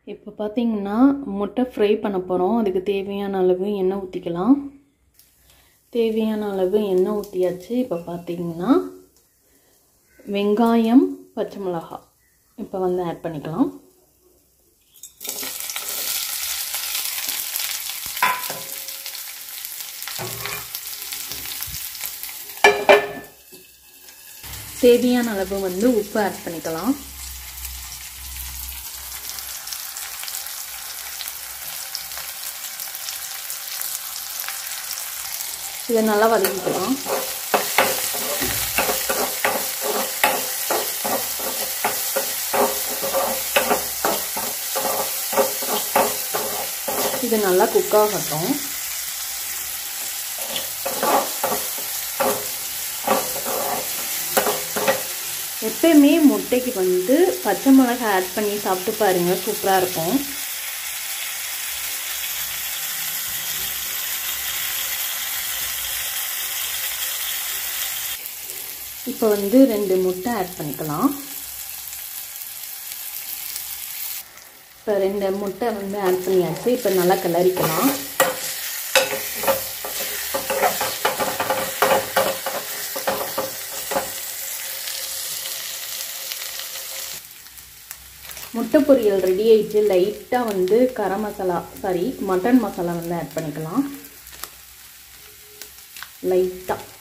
இப்போ பார்த்தீங்கன்னா முட்டை ஃப்ரை பண்ண போகிறோம் அதுக்கு தேவையான அளவு எண்ணெய் ஊற்றிக்கலாம் தேவையான அளவு எண்ணெய் ஊற்றியாச்சு இப்போ பார்த்தீங்கன்னா வெங்காயம் பச்சை மிளகாய் இப்போ வந்து ஆட் பண்ணிக்கலாம் தேவையான அளவு வந்து உப்பு ஆட் பண்ணிக்கலாம் இதை நல்லா வதக்கிக்கலாம் இது நல்லா குக் ஆகட்டும் எப்பயுமே முட்டைக்கு வந்து பச்சை மிளகாய் ஆட் பண்ணி சாப்பிட்டு பாருங்கள் சூப்பராக இருக்கும் இப்போ வந்து ரெண்டு முட்டை ஆட் பண்ணிக்கலாம் இப்போ ரெண்டு முட்டை வந்து ஆட் பண்ணியாச்சு இப்போ நல்லா கிளறிக்கலாம் முட்டை பொரியல் ரெடி ஆயிடுச்சு லைட்டாக வந்து கரம் மசாலா சாரி மட்டன் மசாலா வந்து ஆட் பண்ணிக்கலாம் லைட்டாக